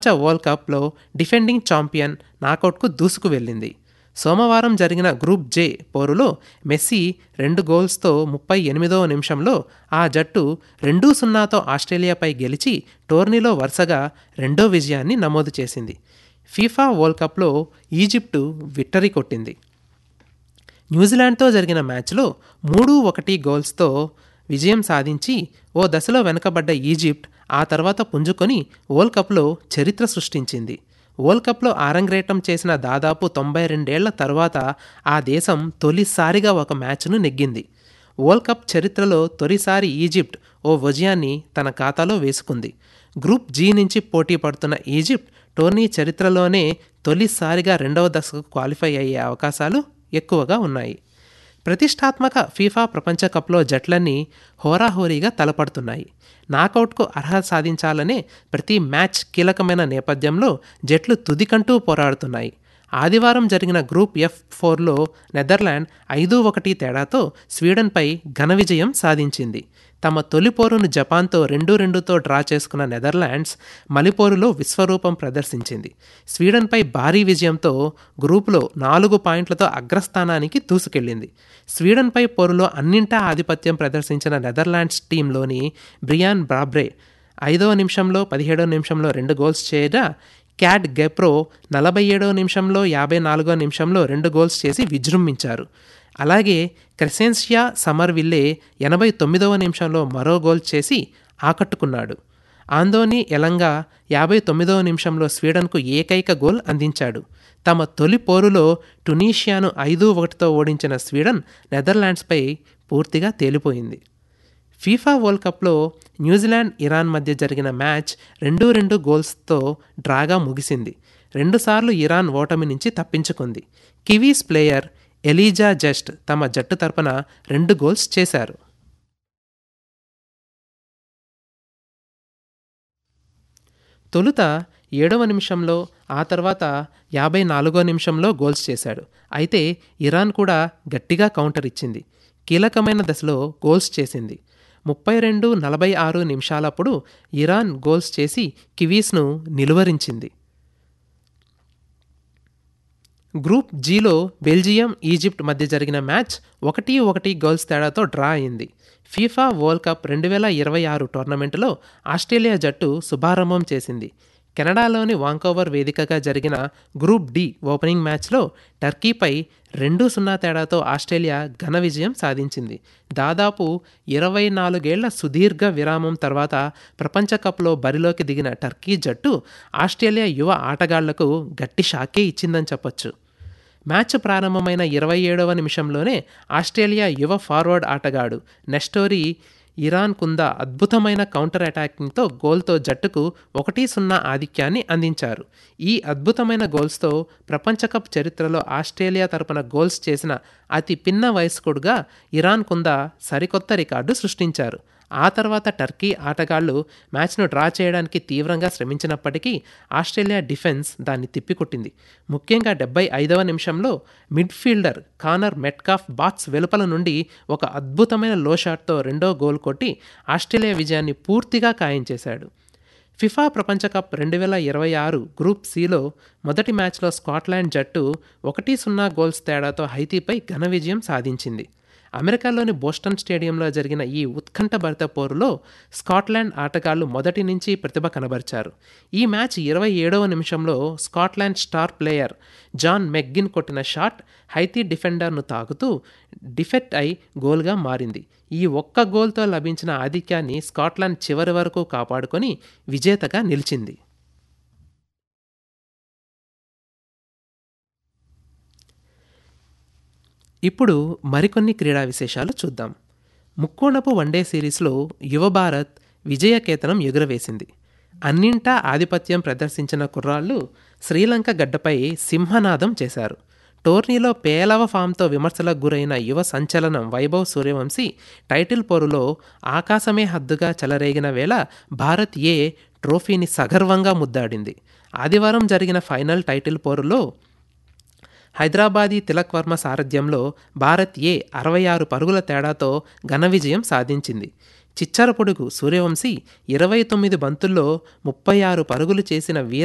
world కప్లో defending champion నాకౌట్కు దూసుకు వెళ్ళింది సోమవారం జరిగిన గ్రూప్ జే పోరులో మెస్సీ రెండు గోల్స్తో ముప్పై ఎనిమిదవ నిమిషంలో ఆ జట్టు రెండు సున్నాతో ఆస్ట్రేలియాపై గెలిచి టోర్నీలో వరుసగా రెండో విజయాన్ని నమోదు చేసింది ఫీఫా వరల్డ్ కప్లో ఈజిప్టు విక్టరీ కొట్టింది న్యూజిలాండ్తో జరిగిన మ్యాచ్లో మూడు ఒకటి గోల్స్తో విజయం సాధించి ఓ దశలో వెనుకబడ్డ ఈజిప్ట్ ఆ తర్వాత పుంజుకొని వరల్డ్ కప్లో చరిత్ర సృష్టించింది వరల్డ్ కప్లో ఆరంగేటం చేసిన దాదాపు తొంభై రెండేళ్ల తర్వాత ఆ దేశం తొలిసారిగా ఒక మ్యాచ్ను నెగ్గింది వరల్డ్ కప్ చరిత్రలో తొలిసారి ఈజిప్ట్ ఓ విజయాన్ని తన ఖాతాలో వేసుకుంది గ్రూప్ జీ నుంచి పోటీ పడుతున్న ఈజిప్ట్ టోర్నీ చరిత్రలోనే తొలిసారిగా రెండవ దశకు క్వాలిఫై అయ్యే అవకాశాలు ఎక్కువగా ఉన్నాయి ప్రతిష్టాత్మక ఫీఫా ప్రపంచ కప్లో జట్లన్నీ హోరాహోరీగా తలపడుతున్నాయి నాకౌట్కు అర్హత సాధించాలనే ప్రతి మ్యాచ్ కీలకమైన నేపథ్యంలో జట్లు తుదికంటూ పోరాడుతున్నాయి ఆదివారం జరిగిన గ్రూప్ ఎఫ్ ఫోర్లో నెదర్లాండ్ ఐదు ఒకటి తేడాతో స్వీడన్పై ఘన విజయం సాధించింది తమ తొలి పోరును జపాన్తో రెండు రెండుతో డ్రా చేసుకున్న నెదర్లాండ్స్ మలిపోరులో విశ్వరూపం ప్రదర్శించింది స్వీడన్పై భారీ విజయంతో గ్రూపులో నాలుగు పాయింట్లతో అగ్రస్థానానికి దూసుకెళ్లింది స్వీడన్పై పోరులో అన్నింటా ఆధిపత్యం ప్రదర్శించిన నెదర్లాండ్స్ టీంలోని బ్రియాన్ బ్రాబ్రే ఐదవ నిమిషంలో పదిహేడవ నిమిషంలో రెండు గోల్స్ చేయగా క్యాట్ గెప్రో నలభై ఏడవ నిమిషంలో యాభై నాలుగో నిమిషంలో రెండు గోల్స్ చేసి విజృంభించారు అలాగే క్రెసెన్షియా సమర్విల్లే ఎనభై తొమ్మిదవ నిమిషంలో మరో గోల్ చేసి ఆకట్టుకున్నాడు ఆందోని ఎలంగా యాభై తొమ్మిదవ నిమిషంలో స్వీడన్కు ఏకైక గోల్ అందించాడు తమ తొలి పోరులో టునీషియాను ఐదు ఒకటితో ఓడించిన స్వీడన్ నెదర్లాండ్స్పై పూర్తిగా తేలిపోయింది ఫీఫా వరల్డ్ కప్లో న్యూజిలాండ్ ఇరాన్ మధ్య జరిగిన మ్యాచ్ రెండు రెండు గోల్స్తో డ్రాగా ముగిసింది రెండుసార్లు ఇరాన్ ఓటమి నుంచి తప్పించుకుంది కివీస్ ప్లేయర్ ఎలీజా జస్ట్ తమ జట్టు తరపున రెండు గోల్స్ చేశారు తొలుత ఏడవ నిమిషంలో ఆ తర్వాత యాభై నాలుగో నిమిషంలో గోల్స్ చేశాడు అయితే ఇరాన్ కూడా గట్టిగా కౌంటర్ ఇచ్చింది కీలకమైన దశలో గోల్స్ చేసింది ముప్పై రెండు నలభై ఆరు నిమిషాలప్పుడు ఇరాన్ గోల్స్ చేసి కివీస్ను నిలువరించింది గ్రూప్ జీలో బెల్జియం ఈజిప్ట్ మధ్య జరిగిన మ్యాచ్ ఒకటి ఒకటి గోల్స్ తేడాతో డ్రా అయింది ఫీఫా వరల్డ్ కప్ రెండు వేల ఇరవై ఆరు టోర్నమెంటులో ఆస్ట్రేలియా జట్టు శుభారంభం చేసింది కెనడాలోని వాంకోవర్ వేదికగా జరిగిన గ్రూప్ డి ఓపెనింగ్ మ్యాచ్లో టర్కీపై రెండు సున్నా తేడాతో ఆస్ట్రేలియా ఘన విజయం సాధించింది దాదాపు ఇరవై నాలుగేళ్ల సుదీర్ఘ విరామం తర్వాత ప్రపంచ కప్లో బరిలోకి దిగిన టర్కీ జట్టు ఆస్ట్రేలియా యువ ఆటగాళ్లకు గట్టి షాకే ఇచ్చిందని చెప్పొచ్చు మ్యాచ్ ప్రారంభమైన ఇరవై ఏడవ నిమిషంలోనే ఆస్ట్రేలియా యువ ఫార్వర్డ్ ఆటగాడు నెస్టోరీ ఇరాన్ కుంద అద్భుతమైన కౌంటర్ అటాకింగ్తో గోల్తో జట్టుకు ఒకటి సున్నా ఆధిక్యాన్ని అందించారు ఈ అద్భుతమైన గోల్స్తో ప్రపంచ కప్ చరిత్రలో ఆస్ట్రేలియా తరపున గోల్స్ చేసిన అతి పిన్న వయస్కుడుగా ఇరాన్ కుంద సరికొత్త రికార్డు సృష్టించారు ఆ తర్వాత టర్కీ ఆటగాళ్లు మ్యాచ్ను డ్రా చేయడానికి తీవ్రంగా శ్రమించినప్పటికీ ఆస్ట్రేలియా డిఫెన్స్ దాన్ని తిప్పికొట్టింది ముఖ్యంగా డెబ్బై ఐదవ నిమిషంలో మిడ్ఫీల్డర్ కానర్ మెట్కాఫ్ బాక్స్ వెలుపల నుండి ఒక అద్భుతమైన లో షాట్తో రెండో గోల్ కొట్టి ఆస్ట్రేలియా విజయాన్ని పూర్తిగా ఖాయం చేశాడు ఫిఫా ప్రపంచ కప్ రెండు వేల ఇరవై ఆరు గ్రూప్ సిలో మొదటి మ్యాచ్లో స్కాట్లాండ్ జట్టు ఒకటి సున్నా గోల్స్ తేడాతో హైతీపై ఘన విజయం సాధించింది అమెరికాలోని బోస్టన్ స్టేడియంలో జరిగిన ఈ ఉత్కంఠభరిత పోరులో స్కాట్లాండ్ ఆటగాళ్లు మొదటి నుంచి ప్రతిభ కనబరిచారు ఈ మ్యాచ్ ఇరవై ఏడవ నిమిషంలో Scotland star player John McGinn కొట్టిన షాట్ హైతీ డిఫెండర్ను తాకుతూ డిఫెక్ట్ అయి గోల్గా మారింది ఈ ఒక్క గోల్తో లభించిన ఆధిక్యాన్ని స్కాట్లాండ్ చివరి వరకు కాపాడుకొని విజేతగా నిలిచింది ఇప్పుడు మరికొన్ని క్రీడా విశేషాలు చూద్దాం ముక్కోణపు వన్డే సిరీస్లో యువ భారత్ విజయకేతనం ఎగురవేసింది అన్నింటా ఆధిపత్యం ప్రదర్శించిన కుర్రాళ్ళు శ్రీలంక గడ్డపై సింహనాదం చేశారు టోర్నీలో పేలవ ఫామ్తో విమర్శలకు గురైన యువ సంచలనం వైభవ్ సూర్యవంశీ టైటిల్ పోరులో ఆకాశమే హద్దుగా చెలరేగిన వేళ భారత్ ఏ ట్రోఫీని సగర్వంగా ముద్దాడింది ఆదివారం జరిగిన ఫైనల్ టైటిల్ పోరులో హైదరాబాదీ తిలక్ వర్మ సారథ్యంలో భారత్ ఏ అరవై ఆరు పరుగుల తేడాతో ఘన విజయం సాధించింది చిచ్చర పొడుగు సూర్యవంశీ ఇరవై తొమ్మిది బంతుల్లో ముప్పై ఆరు పరుగులు చేసిన వీర